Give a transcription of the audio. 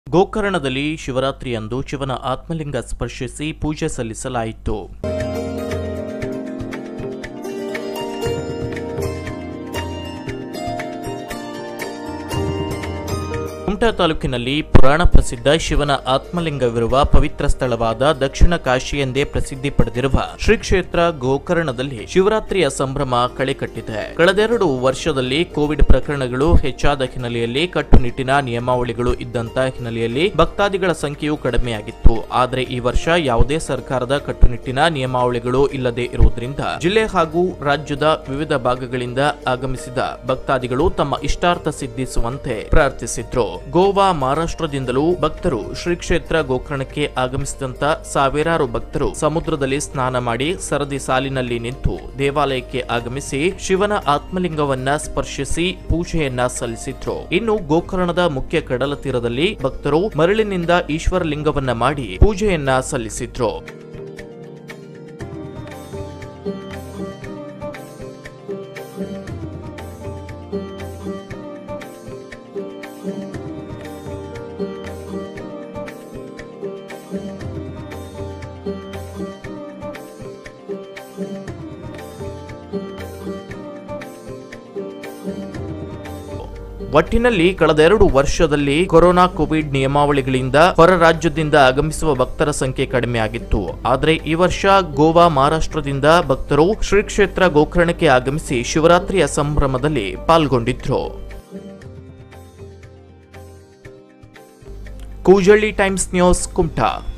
ಗೋಕರ್ಣದಲ್ಲಿ ಶಿವರಾತ್ರಿಯಂದು ಶಿವನ ಆತ್ಮಲಿಂಗ ಸ್ಪರ್ಶಿಸಿ ಪೂಜೆ ಸಲ್ಲಿಸಲಾಯಿತು ಕುಮಟಾ ತಾಲೂಕಿನಲ್ಲಿ ಪುರಾಣ ಪ್ರಸಿದ್ಧ ಶಿವನ ಆತ್ಮಲಿಂಗವಿರುವ ಪವಿತ್ರ ಸ್ಥಳವಾದ ದಕ್ಷಿಣ ಕಾಶಿ ಎಂದೇ ಪ್ರಸಿದ್ಧಿ ಪಡೆದಿರುವ ಶ್ರೀ ಕ್ಷೇತ್ರ ಗೋಕರ್ಣದಲ್ಲಿ ಶಿವರಾತ್ರಿಯ ಸಂಭ್ರಮ ಕಳೆಕಟ್ಟಿದೆ ಕಳೆದೆರಡು ವರ್ಷದಲ್ಲಿ ಕೋವಿಡ್ ಪ್ರಕರಣಗಳು ಹೆಚ್ಚಾದ ಹಿನ್ನೆಲೆಯಲ್ಲಿ ಕಟ್ಟುನಿಟ್ಟಿನ ನಿಯಮಾವಳಿಗಳು ಇದ್ದಂತ ಹಿನ್ನೆಲೆಯಲ್ಲಿ ಭಕ್ತಾದಿಗಳ ಸಂಖ್ಯೆಯು ಕಡಿಮೆಯಾಗಿತ್ತು ಆದರೆ ಈ ವರ್ಷ ಯಾವುದೇ ಸರ್ಕಾರದ ಕಟ್ಟುನಿಟ್ಟಿನ ನಿಯಮಾವಳಿಗಳು ಇಲ್ಲದೆ ಇರುವುದರಿಂದ ಜಿಲ್ಲೆ ಹಾಗೂ ರಾಜ್ಯದ ವಿವಿಧ ಭಾಗಗಳಿಂದ ಆಗಮಿಸಿದ ಭಕ್ತಾದಿಗಳು ತಮ್ಮ ಇಷ್ಟಾರ್ಥ ಸಿದ್ಧಿಸುವಂತೆ ಪ್ರಾರ್ಥಿಸಿದ್ರು ಗೋವಾ ಮಹಾರಾಷ್ಟ್ರದಿಂದಲೂ ಭಕ್ತರು ಶ್ರೀ ಕ್ಷೇತ್ರ ಗೋಕರ್ಣಕ್ಕೆ ಆಗಮಿಸಿದಂತ ಸಾವಿರಾರು ಭಕ್ತರು ಸಮುದ್ರದಲ್ಲಿ ಸ್ನಾನ ಮಾಡಿ ಸರದಿ ಸಾಲಿನಲ್ಲಿ ನಿಂತು ದೇವಾಲಯಕ್ಕೆ ಆಗಮಿಸಿ ಶಿವನ ಆತ್ಮಲಿಂಗವನ್ನ ಸ್ಪರ್ಶಿಸಿ ಪೂಜೆಯನ್ನ ಸಲ್ಲಿಸಿದ್ರು ಇನ್ನು ಗೋಕರ್ಣದ ಮುಖ್ಯ ಕಡಲ ತೀರದಲ್ಲಿ ಭಕ್ತರು ಮರಳಿನಿಂದ ಈಶ್ವರ ಲಿಂಗವನ್ನ ಮಾಡಿ ಪೂಜೆಯನ್ನ ಸಲ್ಲಿಸಿದ್ರು ಒಟ್ಟಿನಲ್ಲಿ ಕಳೆದೆರಡು ವರ್ಷದಲ್ಲಿ ಕೊರೋನಾ ಕೋವಿಡ್ ನಿಯಮಾವಳಿಗಳಿಂದ ಹೊರ ರಾಜ್ಯದಿಂದ ಆಗಮಿಸುವ ಭಕ್ತರ ಸಂಖ್ಯೆ ಕಡಿಮೆಯಾಗಿತ್ತು ಆದರೆ ಈ ವರ್ಷ ಗೋವಾ ಮಹಾರಾಷ್ಟ್ರದಿಂದ ಭಕ್ತರು ಶ್ರೀ ಕ್ಷೇತ್ರ ಗೋಕರ್ಣಕ್ಕೆ ಆಗಮಿಸಿ ಶಿವರಾತ್ರಿಯ ಸಂಭ್ರಮದಲ್ಲಿ ಪಾಲ್ಗೊಂಡಿದ್ರು ಕೂಜಳ್ಳಿ ಟೈಮ್ಸ್ ನ್ಯೂಸ್ ಕುಮಟಾ